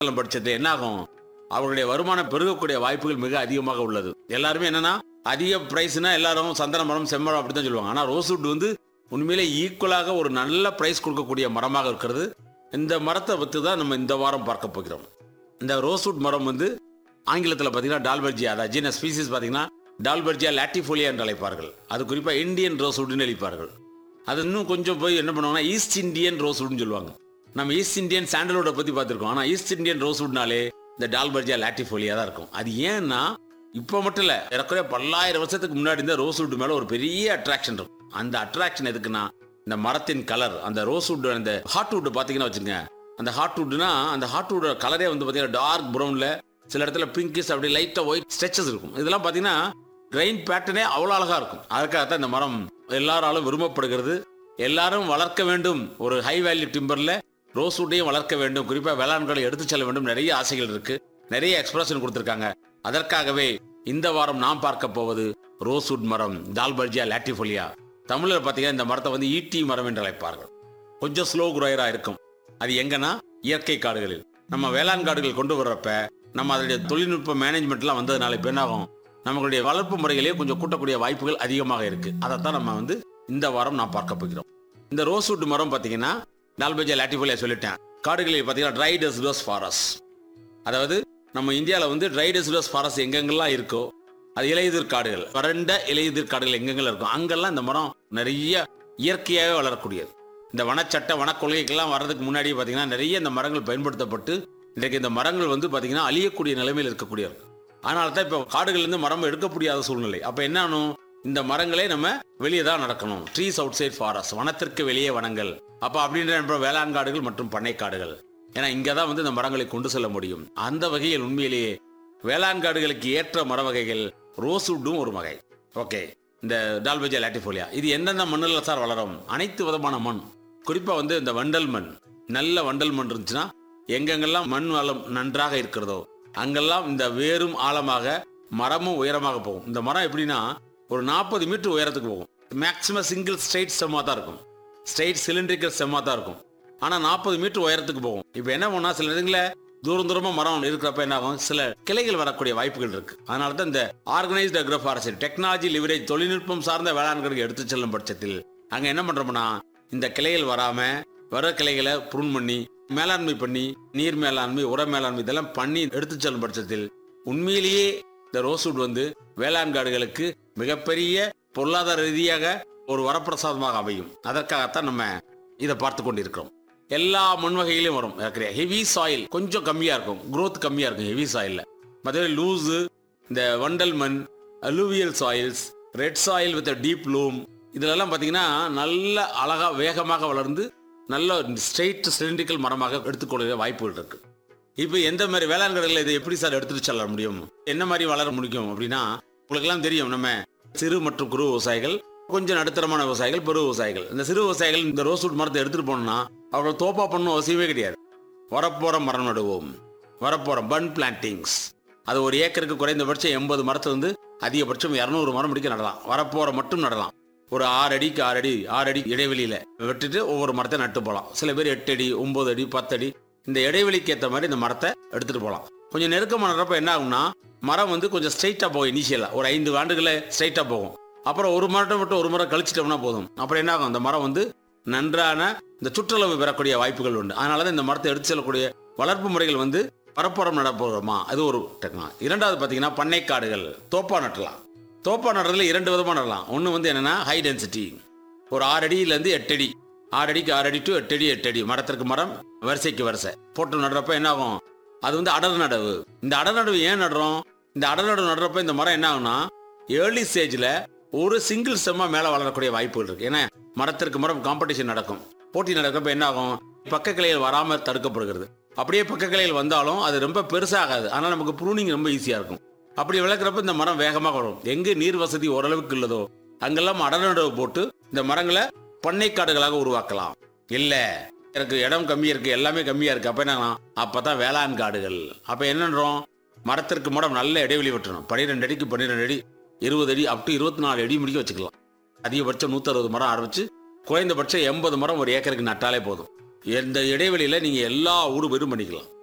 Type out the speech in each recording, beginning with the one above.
செல்லும் பட்சத்தில் என்ன ஆகும் அவருடைய வருமானம் பெருகக்கூடிய வாய்ப்புகள் மிக அதிகமாக உள்ளது எல்லாருமே என்னன்னா அதிக பிரைஸ்னா எல்லாரும் சந்தன மரம் செம்மரம் அப்படி தான் சொல்லுவாங்க ஆனால் ரோஸ்வுட் வந்து உண்மையிலே ஈக்குவலாக ஒரு நல்ல பிரைஸ் கொடுக்கக்கூடிய மரமாக இருக்கிறது இந்த மரத்தை பற்றி தான் நம்ம இந்த வாரம் பார்க்க போகிறோம் இந்த ரோஸ்வுட் மரம் வந்து ஆங்கிலத்தில் பார்த்தீங்கன்னா டால்பர்ஜியா அதாவது ஜீன ஸ்பீசிஸ் பார்த்தீங்கன்னா டால்பர்ஜியா லாட்டிஃபோலியா என்று அழைப்பார்கள் அது குறிப்பாக இந்தியன் ரோஸ்வுட்னு அழைப்பார்கள் அது இன்னும் கொஞ்சம் போய் என்ன பண்ணுவாங்கன்னா ஈஸ்ட் இந்தியன் ரோஸ்வுட்னு சொல்லுவாங்க நம்ம ஈஸ்ட் இந்தியன் சாண்டல்வுட்டை பற்றி பார்த்துருக்கோம் ஆனால் ஈஸ்ட் இந்தியன் ரோஸ்வுட்னாலே இந்த டால்பர்ஜியா லாட்டிஃபோலியா தான் இருக்கும் அது ஏன்னா இப்போ மட்டும் இல்லை ஏறக்குறைய பல்லாயிரம் வருஷத்துக்கு முன்னாடி இந்த ரோஸ்வுட் மேலே ஒரு பெரிய அட்ராக்ஷன் இருக்கும் அந்த அட்ராக்ஷன் எதுக்குன்னா இந்த மரத்தின் கலர் அந்த ரோஸ்வுட் அந்த ஹார்ட்வுட் பார்த்தீங்கன்னா வச்சுங்க அந்த ஹார்ட்வுட்னா அந்த ஹார்ட்வுட் கலரே வந்து பார்த்தீங்கன்னா டார்க் ப்ரௌனில் சில இடத்துல பிங்கிஸ் அப்படி லைட்டாக ஒயிட் ஸ்ட்ரெச்சஸ் இருக்கும் இதெல்லாம் பார்த்தீங்கன்னா கிரைன் பேட்டர்னே அவ்வளோ அழகாக இருக்கும் அதுக்காகத்தான் இந்த மரம் எல்லாராலும் விரும்பப்படுகிறது எல்லாரும் வளர்க்க வேண்டும் ஒரு ஹை வேல்யூ டிம்பரில் ரோஸ்வுட்டையும் வளர்க்க வேண்டும் குறிப்பாக வேளாண்களை எடுத்து செல்ல வேண்டும் நிறைய ஆசைகள் இருக்கு நிறைய எக்ஸ்பிரஷன் கொடுத்துருக்காங்க அதற்காகவே இந்த வாரம் நாம் பார்க்க போவது ரோஸ்வுட் மரம் டால்பர்ஜியா லாட்டிஃபோலியா தமிழில் பார்த்தீங்கன்னா இந்த மரத்தை வந்து ஈட்டி மரம் என்று அழைப்பார்கள் கொஞ்சம் ஸ்லோ குரோயரா இருக்கும் அது எங்கன்னா இயற்கை காடுகளில் நம்ம வேளாண் காடுகள் கொண்டு வர்றப்ப நம்ம அதனுடைய தொழில்நுட்ப மேனேஜ்மெண்ட்லாம் வந்ததுனால இப்போ என்ன ஆகும் நம்மளுடைய வளர்ப்பு முறைகளே கொஞ்சம் கூட்டக்கூடிய வாய்ப்புகள் அதிகமாக இருக்கு அதைத்தான் நம்ம வந்து இந்த வாரம் நான் பார்க்க போகிறோம் இந்த ரோஸ்வுட் மரம் பார்த்தீங்கன்னா டால்பேஜா லாட்டிஃபோலியா சொல்லிட்டேன் காடுகளில் பார்த்தீங்கன்னா ட்ரை டெசிடோஸ் ஃபாரஸ் அதாவது நம்ம இந்தியாவில் வந்து ட்ரை டெசிடோஸ் ஃபாரஸ் எங்கெங்கெல்லாம் இருக்கோ அது இலையுதிர் காடுகள் வறண்ட இலையுதிர் காடுகள் எங்கெங்கெல்லாம் இருக்கும் அங்கெல்லாம் இந்த மரம் நிறைய இயற்கையாகவே வளரக்கூடியது இந்த வனச்சட்ட வனக்கொள்கைக்கெல்லாம் வர்றதுக்கு முன்னாடி பார்த்தீங்கன்னா நிறைய இந்த மரங்கள் பயன்படுத்தப்பட்டு இன்றைக்கு இந்த மரங்கள் வந்து பார்த்தீங்கன்னா அழியக்கூடிய நிலைமையில் இருக்கக்கூடியது அதனால தான் இப்போ காடுகள்லேருந்து மரம் எடுக்க முடியாத சூழ்நிலை அப்போ என்ன ஆகணும் இந்த மரங்களே நம்ம வெளியே தான் நடக்கணும் ட்ரீஸ் அவுட் சைட் ஃபாரஸ்ட் வனத்திற்கு வெளியே வனங்கள் அப்போ அப்படின்ற நம்ம வேளாண் காடுகள் மற்றும் பண்ணை காடுகள் ஏன்னா இங்கே தான் வந்து இந்த மரங்களை கொண்டு செல்ல முடியும் அந்த வகையில் உண்மையிலேயே வேளாண் காடுகளுக்கு ஏற்ற மர வகைகள் ரோஸ்வுட்டும் ஒரு வகை ஓகே இந்த டால்பேஜா லாட்டிஃபோலியா இது எந்தெந்த மண்ணில் சார் வளரும் அனைத்து விதமான மண் குறிப்பாக வந்து இந்த வண்டல் மண் நல்ல வண்டல் மண் இருந்துச்சுன்னா எங்கெங்கெல்லாம் மண் வளம் நன்றாக இருக்கிறதோ அங்கெல்லாம் இந்த வேரும் ஆழமாக மரமும் உயரமாக போகும் இந்த மரம் எப்படின்னா ஒரு நாற்பது மீட்டர் உயரத்துக்கு போகும் மேக்ஸிமம் சிங்கிள் ஸ்ட்ரைட் செம்மாக தான் இருக்கும் ஸ்ட்ரைட் சிலிண்ட்ரிக்கல் செம்மாக தான் இருக்கும் ஆனால் நாற்பது மீட்டர் உயரத்துக்கு போகும் இப்போ என்ன பண்ணா சில இடங்களில் தூரம் தூரமாக மரம் இருக்கிறப்ப என்ன ஆகும் சில கிளைகள் வரக்கூடிய வாய்ப்புகள் இருக்கு அதனால தான் இந்த ஆர்கனைஸ்ட் அக்ரோஃபாரஸ்ட் டெக்னாலஜி லிவரேஜ் தொழில்நுட்பம் சார்ந்த வேளாண்களுக்கு எடுத்து செல்லும் பட்சத்தில் அங்கே என்ன பண்ணுறோம்னா இந்த கிளைகள் வராம வர கிளைகளை புருண் பண்ணி மேலாண்மை பண்ணி நீர் மேலாண்மை உர மேலாண்மை இதெல்லாம் பண்ணி எடுத்து செல்லும் பட்சத்தில் உண்மையிலேயே இந்த ரோஸ்வுட் வந்து வேளாண் காடுகளுக்கு மிகப்பெரிய பொருளாதார ரீதியாக ஒரு வரப்பிரசாதமாக அமையும் அதற்காகத்தான் நம்ம இதை பார்த்து கொண்டிருக்கிறோம் எல்லா மண் வகையிலையும் வரும் ஹெவி சாயில் கொஞ்சம் கம்மியாக இருக்கும் growth கம்மியாக இருக்கும் ஹெவி சாயிலில் மற்றபடி லூஸு இந்த வண்டல் மண் alluvial soils red soil with deep loam இதிலெல்லாம் பார்த்தீங்கன்னா நல்ல அழகாக வேகமாக வளர்ந்து நல்ல ஸ்ட்ரெயிட் சிலிண்டிக்கல் மரமாக எடுத்துக்கொள்ள வாய்ப்புகள் இருக்கு இப்போ எந்த மாதிரி வேளாண் கடையில் இதை எப்படி சார் எடுத்துட்டு செல்ல முடியும் என்ன மாதிரி வளர முடியும் அப்படின்னா உங்களுக்கெல்லாம் தெரியும் நம்ம சிறு மற்றும் குறு விவசாயிகள் கொஞ்சம் நடுத்தரமான விவசாயிகள் பெரு விவசாயிகள் இந்த சிறு விவசாயிகள் இந்த ரோஸ்வுட் மரத்தை எடுத்துட்டு போனோம்னா அவர்கள் தோப்பா பண்ணணும் அவசியமே கிடையாது வரப்போற மரம் நடுவோம் வரப்போற பன் பிளான்டிங்ஸ் அது ஒரு ஏக்கருக்கு குறைந்தபட்சம் எண்பது மரத்தை வந்து அதிகபட்சம் இரநூறு மரம் முடிக்க நடலாம் வரப்போற மட்டும் நடலாம் ஒரு ஆறு அடிக்கு ஆறு அடி ஆறு அடி இடைவெளியில வெட்டிட்டு ஒவ்வொரு மரத்தை நட்டு போகலாம் சில பேர் எட்டு அடி ஒன்பது அடி பத்து அடி இந்த இடைவெளிக்கு ஏற்ற மாதிரி இந்த மரத்தை எடுத்துட்டு போகலாம் கொஞ்சம் நெருக்கமாக நடுறப்ப என்ன ஆகும்னா மரம் வந்து கொஞ்சம் ஸ்ட்ரைட்டாக போகும் இனிஷியலாக ஒரு ஐந்து ஆண்டுகளை ஸ்ட்ரைட்டாக போகும் அப்புறம் ஒரு மரம் மட்டும் ஒரு மரம் கழிச்சிட்டோம்னா போதும் அப்புறம் என்ன ஆகும் அந்த மரம் வந்து நன்றான இந்த சுற்றளவு பெறக்கூடிய வாய்ப்புகள் உண்டு அதனால தான் இந்த மரத்தை எடுத்து செல்லக்கூடிய வளர்ப்பு முறைகள் வந்து பரப்புறம் நடப்போகிறோமா அது ஒரு டெக்னாலஜி இரண்டாவது பார்த்தீங்கன்னா பண்ணைக்காடுகள் தோப்பா நட்டலாம் தோப்பா நடுறதுல இரண்டு விதமாக நடலாம் ஒன்று வந்து என்னன்னா ஹை டென்சிட்டி ஒரு ஆறு அடியிலேருந்து எட்டு அடி ஆறு அடிக்கு ஆறு அடி டு எட்டு அடி எட்டு அடி மரத்திற்கு மரம் வரிசைக்கு வரிசை போட்டு நடுறப்ப என்ன ஆகும் அது வந்து அடர் நடவு இந்த அடர் நடவு ஏன் நடுறோம் இந்த அடர் நடவு நடுறப்ப இந்த மரம் என்ன ஆகும்னா ஏர்லி ஸ்டேஜில் ஒரு சிங்கிள் செம்மா மேலே வளரக்கூடிய வாய்ப்புகள் இருக்கு ஏன்னா மரத்திற்கு மரம் காம்படிஷன் நடக்கும் போட்டி நடக்கிறப்ப என்ன ஆகும் பக்க கிளைகள் வராமல் தடுக்கப்படுகிறது அப்படியே பக்க கிளைகள் வந்தாலும் அது ரொம்ப பெருசாகாது ஆனால் நமக்கு ப்ரூனிங் ரொம்ப ஈஸியாக இருக்கும் அப்படி விளக்குறப்ப இந்த மரம் வேகமாக வரும் எங்கே நீர் வசதி ஓரளவுக்கு உள்ளதோ அங்கெல்லாம் அடர் நடவு போட்டு இந்த மரங்களை பண்ணைக்காடுகளாக உருவாக்கலாம் இல்ல எனக்கு இடம் கம்மியா இருக்கு எல்லாமே கம்மியா இருக்கு அப்ப என்ன அப்பதான் வேளாண் காடுகள் அப்ப என்னன்றோம் மரத்திற்கு மரம் நல்ல இடைவெளி விட்டுறணும் பன்னிரெண்டு அடிக்கு பன்னிரெண்டு அடி இருபது அடி அப் டு இருபத்தி நாலு அடி முடிக்க வச்சுக்கலாம் அதிகபட்சம் நூற்றறுபது மரம் ஆரம்பிச்சு குறைந்தபட்சம் எண்பது மரம் ஒரு ஏக்கருக்கு நட்டாலே போதும் இந்த இடைவெளியில நீங்க எல்லா ஊடு பெரும் பண்ணிக்கலாம்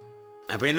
அப்போ